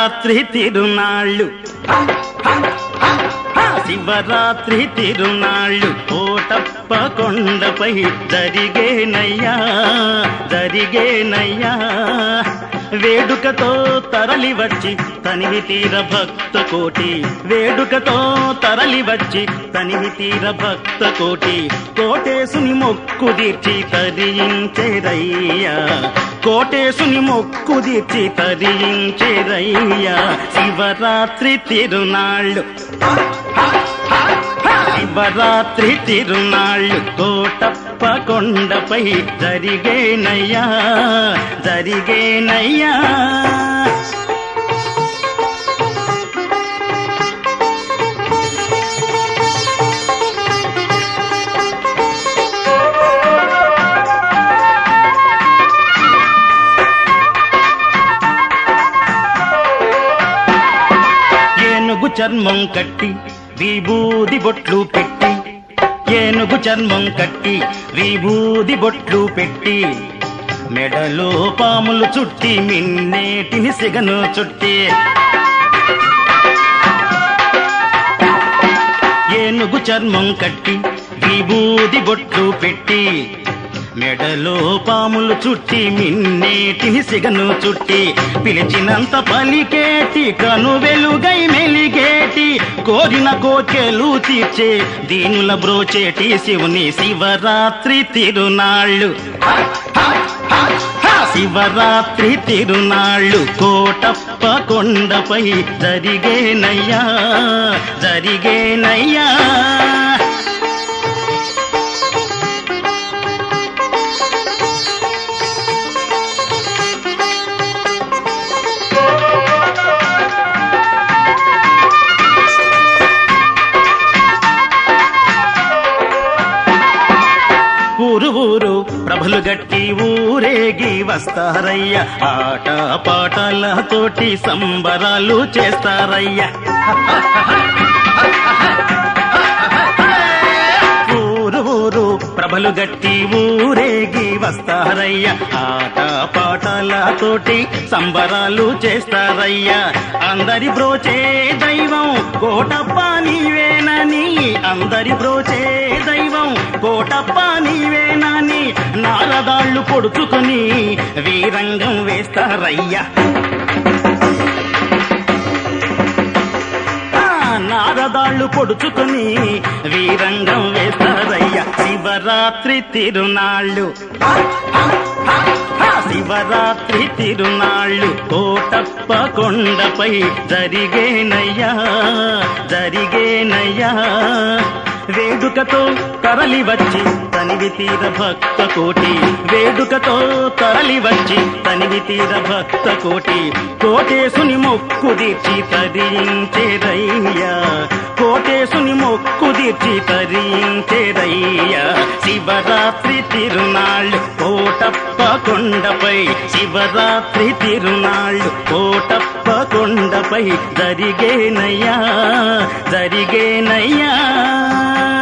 శివరాత్రి తిరునాళ్ళు శివరాత్రి తిరునాళ్ళు కోటప్ప కొండపై జరిగేనయ్యా జరిగేనయ్యా వేడుకతో తరలి వచ్చి తనివి తీర భక్త కోటి వేడుకతో తరలి వచ్చి తనివి తీర భక్త కోటి కోటేశుని మొక్కు తీర్చి తరించేరయ్యా కోటేశుని మొక్కు తీర్చి తరించేరయ్యా శివరాత్రి తిరునాళ్ళు శివరాత్రి తిరునాళ్ళు కోటప్ప కొండపై జరిగేనయ్యా జరిగేనయ్యా ఏనుగు చర్మం కట్టి విభూది బొట్లు పెట్టి ఏనుగు చర్మం కట్టి విభూది బొట్లు పెట్టి మెడలో పాములు చుట్టి మిన్నేటిని సిగను చుట్టి ఏనుగు చర్మం కట్టి విభూది బొట్లు పెట్టి మెడలో పాములు చుట్టి మిన్నేటిని సిగను చుట్టి పిలిచినంత పలికేటి కను వెలుగై మెలిగేటి కోరిన కోకెలు తీర్చే దీనుల బ్రోచేటి శివుని శివరాత్రి తిరునాళ్ళు శివరాత్రి తిరునాళ్ళు కోటప్ప కొండపై జరిగేనయ్యా జరిగేనయ్యా ఊరు ఊరు ప్రభలు గట్టి ఊరేగి వస్తారయ్య ఆట పాటలతోటి సంబరాలు చేస్తారయ్య ఊరు ఊరు ప్రభలు గట్టి ఊరేగి వస్తారయ్య ఆట పాటలతోటి సంబరాలు చేస్తారయ్య అందరి బ్రోచే దైవం కోటప్ప నీవేనని అందరి బ్రోచే దైవం కోటప్ప నీవేనని నారదాళ్ళు పొడుచుకొని వీరంగం వేస్తారయ్యా ఆ, నారదాళ్ళు పొడుచుకొని వీరంగం వేస్తారయ్య శివరాత్రి తిరునాళ్ళు ఆ, శివరాత్రి తిరునాళ్ళు కోటప్ప కొండపై జరిగేనయ్యా జరిగేనయ్యా వేడుకతో తరలి వచ్చి తనివి తీర భక్త కోటి వేడుకతో తరలి వచ్చి తనివి తీర భక్త కోటి కోటేశుని మొక్కు తీర్చి తరించేరయ్యా కోటేశుని మొక్కు తీర్చి తరించేరయ్యా శివరాత్రి తిరునాళ్ళు కోటప్ప కొండపై శివరాత్రి తిరునాళ్ళు కోటప్ప కొండపై జరిగేనయ్యా జరిగేనయ్యా